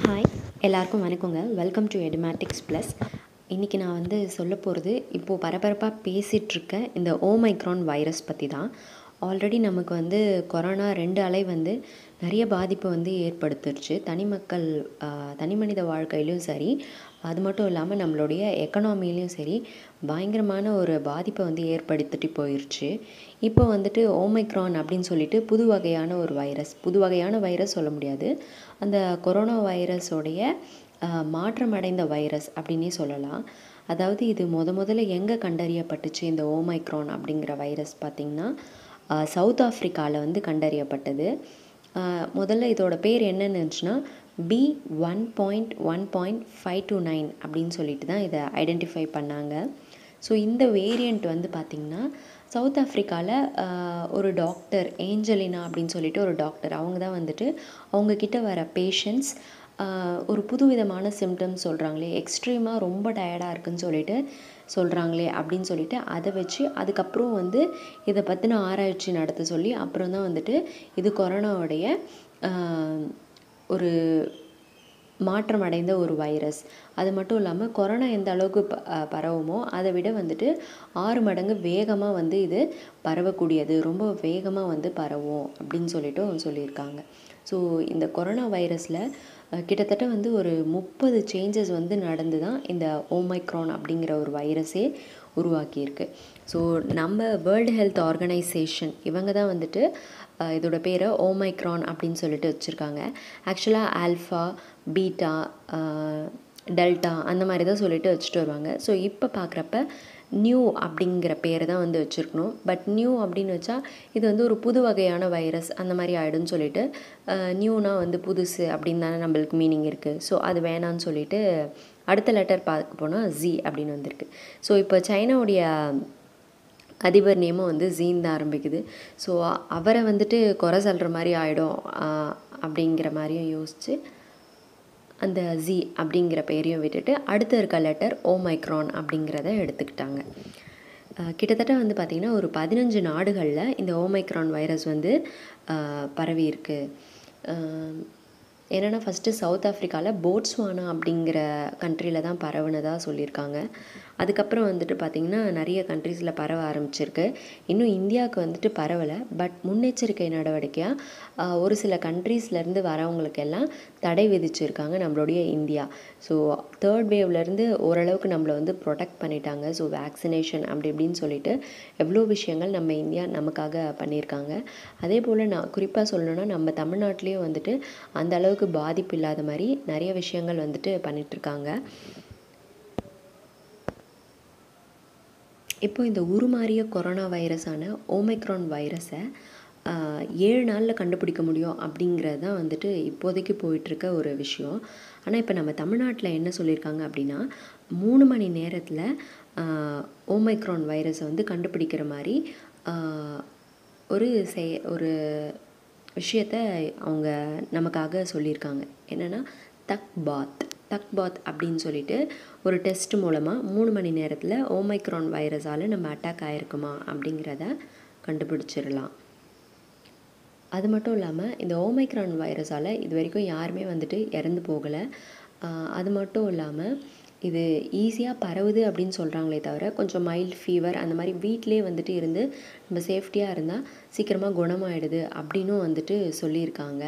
hi எல்லாருக்கும் வணக்கங்க welcome to Edumatics plus இன்றைக்கி நான் வந்து சொல்ல போகிறது இப்போது பரபரப்பாக பேசிகிட்ருக்க இந்த ஓமைக்ரான் வைரஸ் பற்றி தான் ஆல்ரெடி நமக்கு வந்து கொரோனா ரெண்டு அலை வந்து நிறைய பாதிப்பை வந்து ஏற்படுத்திருச்சு தனி மக்கள் தனி மனித வாழ்க்கையிலையும் சரி அது மட்டும் இல்லாமல் நம்மளுடைய எக்கனாமிலையும் சரி பயங்கரமான ஒரு பாதிப்பை வந்து ஏற்படுத்திட்டு போயிடுச்சு இப்போ வந்துட்டு ஓமைக்ரான் அப்படின்னு சொல்லிட்டு புது வகையான ஒரு வைரஸ் புது வகையான வைரஸ் சொல்ல முடியாது அந்த கொரோனா வைரஸோடைய மாற்றமடைந்த வைரஸ் அப்படின்னே சொல்லலாம் அதாவது இது முத முதல்ல எங்கே கண்டறியப்பட்டுச்சு இந்த ஓமைக்ரான் அப்படிங்கிற வைரஸ் பார்த்திங்கன்னா சவுத் ஆஃப்ரிக்காவில் வந்து கண்டறியப்பட்டது முதல்ல இதோட பேர் என்னன்னு இருந்துச்சுன்னா P one point one point five two nine அப்படின்னு சொல்லிட்டு தான் இதை ஐடென்டிஃபை பண்ணாங்க ஸோ இந்த வேரியண்ட் வந்து பார்த்திங்கன்னா சவுத் ஆஃப்ரிக்காவில் ஒரு டாக்டர் ஏஞ்சலினா அப்படின்னு சொல்லிட்டு ஒரு டாக்டர் அவங்க தான் வந்துட்டு அவங்கக்கிட்ட வர பேஷண்ட்ஸ் ஒரு புதுவிதமான சிம்டம்ஸ் சொல்கிறாங்களே எக்ஸ்ட்ரீமாக ரொம்ப டயர்டாக இருக்குன்னு சொல்லிட்டு சொல்கிறாங்களே அப்படின்னு சொல்லிட்டு அதை வச்சு அதுக்கப்புறம் வந்து இதை பற்றின ஆராய்ச்சி நடத்த சொல்லி அப்புறம் தான் வந்துட்டு இது கொரோனாவுடைய ஒரு மாற்றம் அடைந்த ஒரு வைரஸ் அது மட்டும் இல்லாமல் கொரோனா எந்த அளவுக்கு ப பரவுமோ அதை விட வந்துட்டு ஆறு மடங்கு வேகமாக வந்து இது பரவக்கூடியது ரொம்ப வேகமாக வந்து பரவும் அப்படின்னு சொல்லிட்டு சொல்லியிருக்காங்க ஸோ இந்த கொரோனா வைரஸில் கிட்டத்தட்ட வந்து ஒரு முப்பது சேஞ்சஸ் வந்து நடந்து தான் இந்த ஓமைக்ரான் அப்படிங்கிற ஒரு வைரஸே உருவாக்கியிருக்கு ஸோ நம்ம வேர்ல்டு ஹெல்த் ஆர்கனைசேஷன் இவங்க தான் வந்துட்டு இதோட பேரை ஓமைக்ரான் அப்படின்னு சொல்லிட்டு வச்சுருக்காங்க ஆக்சுவலாக ஆல்ஃபா பீட்டா டெல்டா அந்த மாதிரி தான் சொல்லிட்டு வச்சுட்டு வருவாங்க ஸோ இப்போ பார்க்குறப்ப நியூ அப்படிங்கிற பேர் தான் வந்து வச்சுருக்கணும் பட் நியூ அப்படின்னு வச்சா இது வந்து ஒரு புது வகையான வைரஸ் அந்த மாதிரி ஆகிடும்னு சொல்லிட்டு நியூனா வந்து புதுசு அப்படின்னு தானே நம்மளுக்கு மீனிங் இருக்குது ஸோ அது வேணான்னு சொல்லிட்டு அடுத்த லெட்டர் பார்க்க போனால் ஜி அப்படின்னு வந்திருக்கு ஸோ இப்போ சைனாவுடைய அதிபர் நேமும் வந்து ஜீன் தான் ஆரம்பிக்குது ஸோ அவரை வந்துட்டு குறை சொல்கிற மாதிரி ஆகிடும் அப்படிங்கிற மாதிரியும் யோசித்து அந்த ஜி அப்படிங்கிற பெயரையும் விட்டுட்டு அடுத்து இருக்க லெட்டர் ஓமைக்ரான் அப்படிங்கிறத எடுத்துக்கிட்டாங்க கிட்டத்தட்ட வந்து பார்த்திங்கன்னா ஒரு பதினஞ்சு நாடுகளில் இந்த ஓமைக்ரான் வைரஸ் வந்து பரவி இருக்கு என்னென்னா ஃபஸ்ட்டு சவுத் ஆஃப்ரிக்காவில் போட்ஸ்வானா அப்படிங்கிற கண்ட்ரியில் தான் பரவுனதாக சொல்லியிருக்காங்க அதுக்கப்புறம் வந்துட்டு பார்த்திங்கன்னா நிறைய கண்ட்ரீஸில் பரவ ஆரம்பிச்சிருக்கு இன்னும் இந்தியாவுக்கு வந்துட்டு பரவலை பட் முன்னெச்சரிக்கை நடவடிக்கையாக ஒரு சில கண்ட்ரீஸ்லேருந்து வரவங்களுக்கு எல்லாம் தடை விதிச்சிருக்காங்க நம்மளுடைய இந்தியா ஸோ தேர்ட் வேவ்லேருந்து ஓரளவுக்கு நம்மளை வந்து ப்ரொடெக்ட் பண்ணிட்டாங்க ஸோ வேக்சினேஷன் அப்படி இப்படின்னு சொல்லிட்டு எவ்வளோ விஷயங்கள் நம்ம இந்தியா நமக்காக பண்ணியிருக்காங்க அதே போல் நான் குறிப்பாக சொல்லணுன்னா நம்ம தமிழ்நாட்டிலையும் வந்துட்டு அந்த அளவுக்கு பாதிப்பு இல்லாத மாதிரி நிறைய விஷயங்கள் வந்துட்டு பண்ணிகிட்ருக்காங்க இப்போ இந்த உருமாறிய கொரோனா வைரஸான ஓமைக்ரான் வைரஸை ஏழு நாளில் கண்டுபிடிக்க முடியும் அப்படிங்கிறது தான் வந்துட்டு இப்போதைக்கு போயிட்டுருக்க ஒரு விஷயம் ஆனால் இப்போ நம்ம தமிழ்நாட்டில் என்ன சொல்லியிருக்காங்க அப்படின்னா மூணு மணி நேரத்தில் ஓமைக்ரான் வைரஸை வந்து கண்டுபிடிக்கிற மாதிரி ஒரு செய் ஒரு விஷயத்த அவங்க நமக்காக சொல்லியிருக்காங்க என்னென்னா தக் பாத் தக் பாத் அப்படின்னு சொல்லிட்டு ஒரு டெஸ்ட் மூலமாக மூணு மணி நேரத்தில் ஓமைக்ரான் வைரஸால் நம்ம அட்டாக் ஆகிருக்குமா அப்படிங்கிறத கண்டுபிடிச்சிடலாம் அது மட்டும் இல்லாமல் இந்த ஓமைக்ரான் வைரஸால் இது வரைக்கும் யாருமே வந்துட்டு இறந்து போகலை அது மட்டும் இல்லாமல் இது ஈஸியாக பரவுது அப்படின்னு சொல்கிறாங்களே தவிர கொஞ்சம் மைல்ட் ஃபீவர் அந்த மாதிரி வீட்டிலே வந்துட்டு இருந்து நம்ம சேஃப்டியாக இருந்தால் சீக்கிரமாக குணமாயிடுது அப்படின்னும் வந்துட்டு சொல்லியிருக்காங்க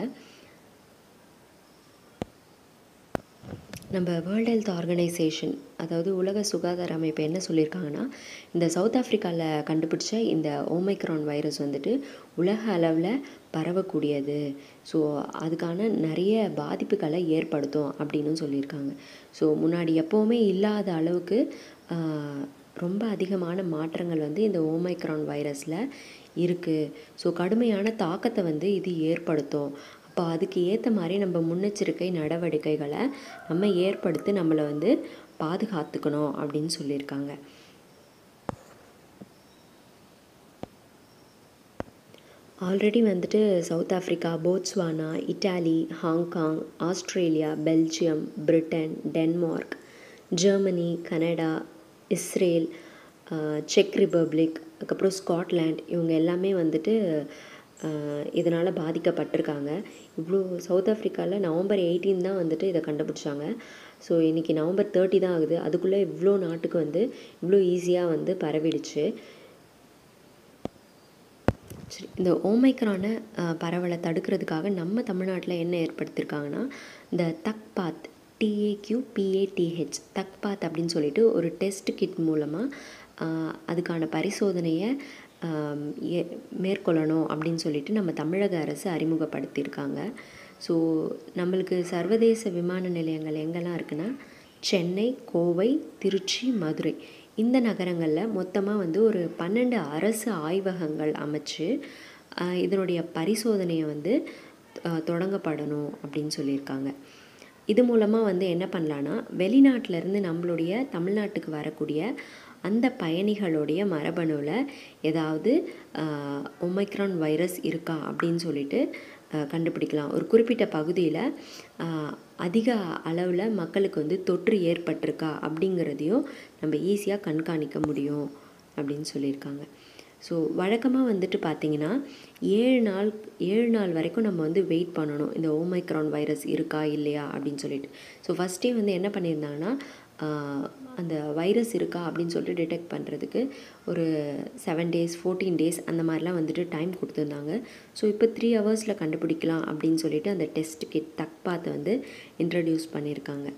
நம்ம வேர்ல்டு ஹெல்த் ஆர்கனைசேஷன் அதாவது உலக சுகாதார அமைப்பு என்ன சொல்லியிருக்காங்கன்னா இந்த சவுத் ஆஃப்ரிக்காவில் கண்டுபிடிச்ச இந்த ஓமைக்ரான் வைரஸ் வந்துட்டு உலக அளவில் பரவக்கூடியது ஸோ அதுக்கான நிறைய பாதிப்புகளை ஏற்படுத்தும் அப்படின்னு சொல்லியிருக்காங்க ஸோ முன்னாடி எப்போவுமே இல்லாத அளவுக்கு ரொம்ப அதிகமான மாற்றங்கள் வந்து இந்த ஓமைக்ரான் வைரஸில் இருக்குது ஸோ கடுமையான தாக்கத்தை வந்து இது ஏற்படுத்தும் அப்போ அதுக்கு ஏற்ற மாதிரி நம்ம முன்னெச்சரிக்கை நடவடிக்கைகளை நம்ம ஏற்படுத்தி நம்மளை வந்து பாதுகாத்துக்கணும் அப்படின்னு சொல்லியிருக்காங்க ஆல்ரெடி வந்துட்டு South Africa Botswana Italy Hong Kong Australia Belgium Britain Denmark Germany Canada Israel செக் ரிப்பப்ளிக் அதுக்கப்புறம் ஸ்காட்லாண்ட் இவங்க எல்லாமே வந்துட்டு இதனால் பாதிக்கப்பட்டிருக்காங்க இவ்வளோ சவுத் ஆஃப்ரிக்காவில் நவம்பர் எயிட்டீன் தான் வந்துட்டு இதை கண்டுபிடிச்சாங்க ஸோ இன்றைக்கி நவம்பர் தேர்ட்டி தான் ஆகுது அதுக்குள்ளே இவ்வளோ நாட்டுக்கு வந்து இவ்வளோ ஈஸியாக வந்து பரவிடுச்சு சரி இந்த ஓமைக்ரான பரவலை தடுக்கிறதுக்காக நம்ம தமிழ்நாட்டில் என்ன ஏற்படுத்தியிருக்காங்கன்னா இந்த தக்பாத் டிஏக்யூ பிஏடிஹெச் தக்பாத் அப்படின்னு சொல்லிட்டு ஒரு டெஸ்ட் கிட் மூலமாக அதுக்கான பரிசோதனையை மேற்கொள்ளணும் அப்படின்னு சொல்லிட்டு நம்ம தமிழக அரசு அறிமுகப்படுத்தியிருக்காங்க ஸோ நம்மளுக்கு சர்வதேச விமான நிலையங்கள் எங்கெல்லாம் இருக்குன்னா சென்னை கோவை திருச்சி மதுரை இந்த நகரங்களில் மொத்தமாக வந்து ஒரு பன்னெண்டு அரசு ஆய்வகங்கள் அமைச்சு இதனுடைய பரிசோதனையை வந்து தொடங்கப்படணும் அப்படின்னு சொல்லியிருக்காங்க இது மூலமாக வந்து என்ன பண்ணலான்னா வெளிநாட்டிலேருந்து நம்மளுடைய தமிழ்நாட்டுக்கு வரக்கூடிய அந்த பயணிகளுடைய மரபணுவில் ஏதாவது ஒமைக்ரான் வைரஸ் இருக்கா அப்படின்னு சொல்லிட்டு கண்டுபிடிக்கலாம் ஒரு குறிப்பிட்ட பகுதியில் அதிக அளவில் மக்களுக்கு வந்து தொற்று ஏற்பட்டிருக்கா அப்படிங்கிறதையும் நம்ம ஈஸியாக கண்காணிக்க முடியும் அப்படின்னு சொல்லியிருக்காங்க ஸோ வழக்கமாக வந்துட்டு பார்த்திங்கன்னா ஏழு நாள் ஏழு நாள் வரைக்கும் நம்ம வந்து வெயிட் பண்ணணும் இந்த ஓமைக்ரான் வைரஸ் இருக்கா இல்லையா அப்படின்னு சொல்லிட்டு ஸோ ஃபஸ்ட்டே வந்து என்ன பண்ணியிருந்தாங்கன்னா அந்த வைரஸ் இருக்கா அப்படின்னு சொல்லிட்டு டிடெக்ட் பண்ணுறதுக்கு ஒரு செவன் டேஸ் ஃபோர்டீன் டேஸ் அந்த மாதிரிலாம் வந்துட்டு டைம் கொடுத்துருந்தாங்க ஸோ இப்போ த்ரீ ஹவர்ஸில் கண்டுபிடிக்கலாம் அப்படின்னு சொல்லிட்டு அந்த டெஸ்ட் கிட் தக்பாத்தை வந்து இன்ட்ரடியூஸ் பண்ணியிருக்காங்க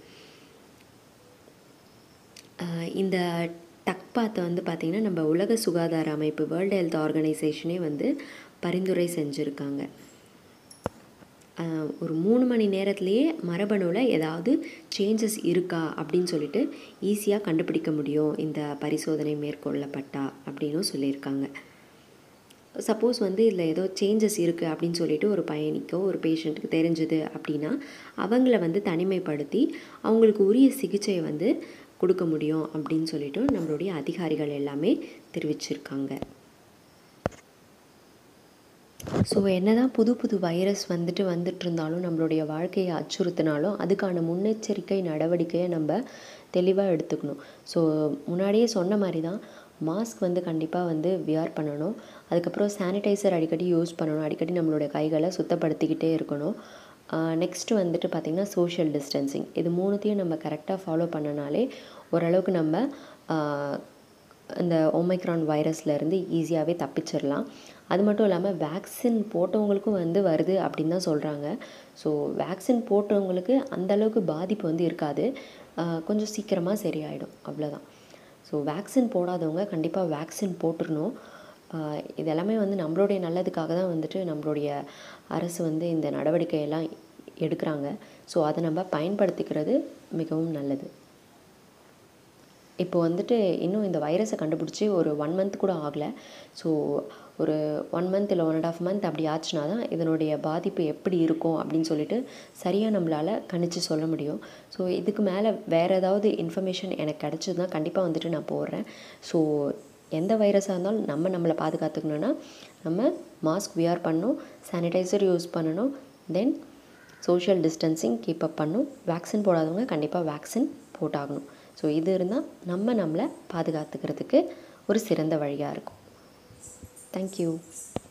இந்த டக்பாத்தை வந்து பார்த்திங்கன்னா நம்ம உலக சுகாதார அமைப்பு வேர்ல்டு ஹெல்த் ஆர்கனைசேஷனே வந்து பரிந்துரை செஞ்சுருக்காங்க ஒரு மூணு மணி நேரத்துலேயே மரபணுவில் ஏதாவது சேஞ்சஸ் இருக்கா அப்படின்னு சொல்லிட்டு ஈஸியாக கண்டுபிடிக்க முடியும் இந்த பரிசோதனை மேற்கொள்ளப்பட்டா அப்படின்னும் சொல்லியிருக்காங்க சப்போஸ் வந்து இதில் ஏதோ சேஞ்சஸ் இருக்குது அப்படின்னு சொல்லிட்டு ஒரு பயணிக்கோ ஒரு பேஷண்ட்டுக்கு தெரிஞ்சுது அப்படின்னா அவங்கள வந்து தனிமைப்படுத்தி அவங்களுக்கு உரிய சிகிச்சையை வந்து கொடுக்க முடியும் அப்படின்னு சொல்லிட்டு நம்மளுடைய அதிகாரிகள் எல்லாமே தெரிவிச்சிருக்காங்க ஸோ என்ன தான் புது புது வைரஸ் வந்துட்டு வந்துட்டு இருந்தாலும் நம்மளுடைய வாழ்க்கையை அச்சுறுத்தினாலும் அதுக்கான முன்னெச்சரிக்கை நடவடிக்கையை நம்ம தெளிவாக எடுத்துக்கணும் ஸோ முன்னாடியே சொன்ன மாதிரி தான் மாஸ்க் வந்து கண்டிப்பாக வந்து வியர் பண்ணணும் அதுக்கப்புறம் சானிடைசர் அடிக்கடி யூஸ் பண்ணணும் அடிக்கடி நம்மளுடைய கைகளை சுத்தப்படுத்திக்கிட்டே இருக்கணும் நெக்ஸ்ட்டு வந்துட்டு பார்த்திங்கன்னா சோஷியல் டிஸ்டன்சிங் இது மூணுத்தையும் நம்ம கரெக்டாக ஃபாலோ பண்ணனாலே ஓரளவுக்கு நம்ம இந்த ஒமைக்ரான் வைரஸ்லேருந்து ஈஸியாகவே தப்பிச்சிடலாம் அது மட்டும் இல்லாமல் வேக்சின் போட்டவங்களுக்கும் வந்து வருது அப்படின்னு தான் சொல்கிறாங்க ஸோ வேக்சின் போட்டவங்களுக்கு அந்தளவுக்கு பாதிப்பு வந்து இருக்காது கொஞ்சம் சீக்கிரமாக சரியாயிடும் அவ்வளோதான் ஸோ வேக்சின் போடாதவங்க கண்டிப்பாக வேக்சின் போட்டுருணும் இது எல்லாமே வந்து நம்மளுடைய நல்லதுக்காக தான் வந்துட்டு நம்மளுடைய அரசு வந்து இந்த நடவடிக்கையெல்லாம் எடுக்கிறாங்க ஸோ அதை நம்ம பயன்படுத்திக்கிறது மிகவும் நல்லது இப்போ வந்துட்டு இன்னும் இந்த வைரஸை கண்டுபிடிச்சி ஒரு ஒன் மந்த் கூட ஆகலை ஸோ ஒரு ஒன் மந்த் இல்லை ஒன் அண்ட் ஆஃப் மந்த் அப்படி ஆச்சுன்னா தான் இதனுடைய பாதிப்பு எப்படி இருக்கும் அப்படின்னு சொல்லிட்டு சரியாக நம்மளால் கணிச்சு சொல்ல முடியும் ஸோ இதுக்கு மேலே வேறு ஏதாவது இன்ஃபர்மேஷன் எனக்கு கிடச்சதுன்னா கண்டிப்பாக வந்துட்டு நான் போடுறேன் ஸோ எந்த வைரஸாக இருந்தாலும் நம்ம நம்மளை பாதுகாத்துக்கணுன்னா நம்ம மாஸ்க் வியர் பண்ணணும் சானிடைசர் யூஸ் பண்ணணும் then social distancing keep up பண்ணும் வேக்சின் போடாதவங்க கண்டிப்பாக வேக்சின் போட்டாகணும் ஸோ இது இருந்தால் நம்ம நம்மளை பாதுகாத்துக்கிறதுக்கு ஒரு சிறந்த வழியாக இருக்கும் தேங்க்யூ